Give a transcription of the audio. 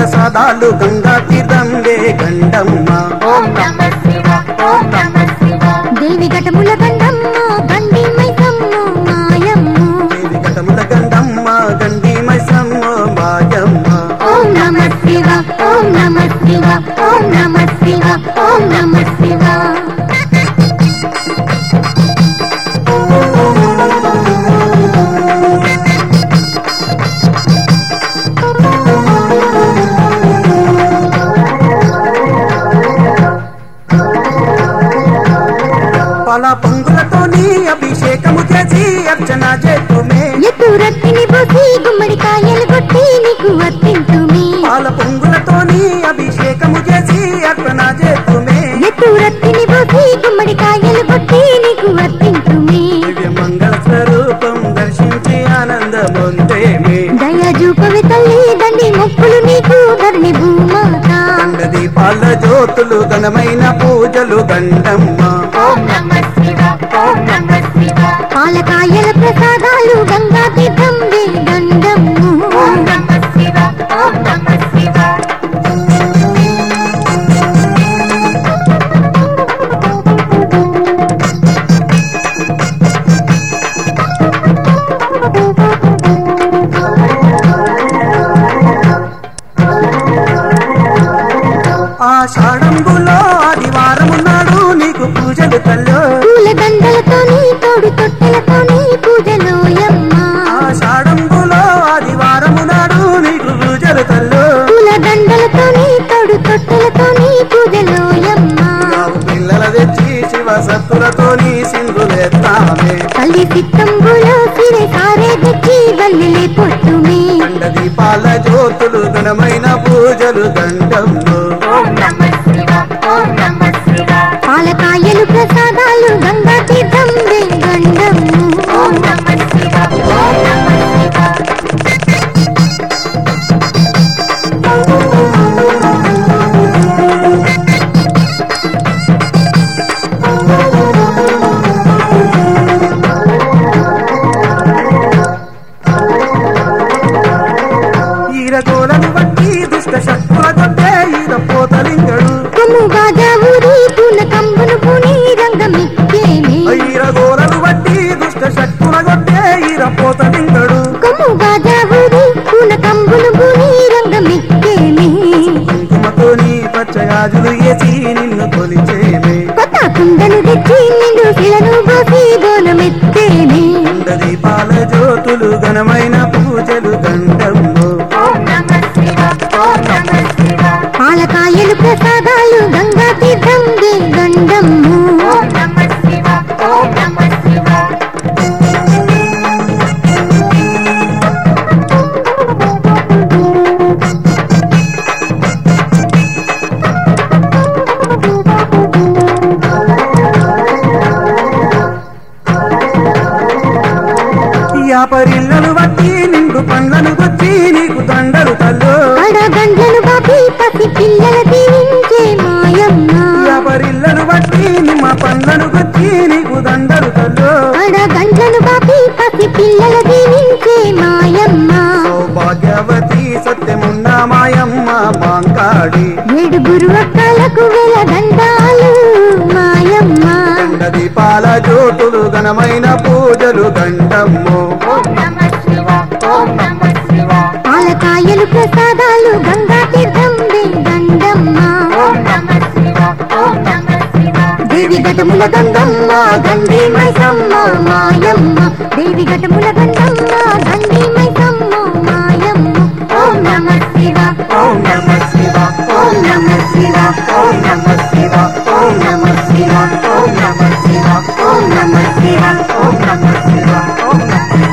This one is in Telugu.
ప్రసాదాలు గంగా తీర్థంబే గండమ్మ ఓం నమ శివ ఓం నమ శివ దేవి ఘటముల గండమ్మ గండి మైసమ్మ మాయమ్మ దేవి ఘటముల గండమ్మ గండి మైసమ్మ మాయమ్మ ఓం నమ శివ ఓం నమ శివ ఓం నమ శివ ఓం నమ శివ పాల పొంగులతోని అభిషేకము చేసి అర్చన చేతుమే ఎత్తు రత్తిని పోసి గుమ్మడికాయలు కొట్టి నీకు వర్తింతుమి పాల పొంగులతోని అభిషేకము చేసి అర్చన చేతుమే ఎత్తు రత్తిని పోసి గుమ్మడికాయలు కొట్టి నీకు వర్తింతుమి దివ్య మంగళ స్వరూపం దర్శించి ఆనందముందేమి దయ చూపవి తల్లి దండి మొక్కులు నీకు ధరణి భూమాత గండ దీపాల జ్యోతులు ఘనమైన పూజలు గండమ్మ ఓం నమ శివ ఓం నమ శివ పాలకాయల ప్రసాదాలు గంగా తీర్థం గండము ఓం నమ శివ ఓం నమ శివ ఆషాఢంబులో ఆదివారము నాడు నీకు పూజలు తల్లో పూల దండలతోని తోడు తొట్టెలతోని పూజలోయమ్మ ఆషాఢంబులో ఆదివారము నాడు నీకు పూజలు తల్లో పూల దండలతోని తోడు తొట్టెలతోని పూజలోయమ్మ నావు పిల్లల తెచ్చి శివ సత్తులతోని సింధులేస్తామే తల్లి సిత్తంబులో సిరే సారే తెచ్చి బల్లిలే పొట్టుమే గండ దీపాల జ్యోతులు ఘనమైన పూజలు గండమ్ము ఓం నమ శివ ఓం నమ శివ పాలకాయలు ప్రసాదాలు గంగా తీర్థం గండము ఓం నమ శివ ఓం నమ శివ ఈరగోలను బట్టి దుష్ట శక్తుల కొట్టే ఈర పోతలింగడు కొమ్ము బాజా ఊరి పూల కంబును పూని రంగమిక్కేమి ఈరగోలను బట్టి దుష్ట శక్తుల కొట్టే ఈర పోతలింగడు కొమ్ము బాజా ఊరి పూల కంబును పూని రంగమిక్కేమి కుంకుమతోని పచ్చగాజులు వేసి నిన్ను కొలిచేమే కొత్త కుండలు తెచ్చి నిండు శిలను పోసి బోనమెత్తేమి గండ దీపాల జ్యోతులు ఘనమైన పూజలు గండమ్ము ఓం నమ శివ ఓం నమ శివ పాలకాయలు ప్రసాదాలు గంగా తీర్థం గండమ్ము ఓం నమ శివ ఓం నమ శివ యాపరిల్లలు బట్టి నిండు పండ్లను గుచ్చి నీకు దండలు తల్లు అడగండ్లను బాపి పసి పిల్లల దీవించే మాయమ్మ యాపరిల్లలు బట్టి నిమ్మ పండ్లను గుచ్చి నీకు దండలు తల్లు అడగండ్లను బాపి పసి పిల్లల దీవించే మాయమ్మ సౌభాగ్యవతి సత్యమున్న మాయమ్మ మాంకాడి ఏడుగురు అక్కలకు వెల దండాలు మాయమ్మ గండ దీపాల జ్యోతులు ఘనమైన పూజలు గండమ్ము ఓం నమ శివ ఓం నమ శివ పాలకాయలు ప్రసాదాలు గంగా తీర్థం గండమ్మ ఓం నమ శివ ఓం నమ శివ దేవి ఘటముల గంగమ్మ గండి మైసమ్మ మాయమ్మ దేవి ఘటముల గంగమ్మ గండి మైసమ్మ మాయమ్మ ఓం నమ శివ ఓం నమ శివ ఓం నమ శివ ఓం నమ శివ ఓం నమ శివ ఓం నమ శివ ఓం నమ శివ ఓం నమ శివ ఓం నమ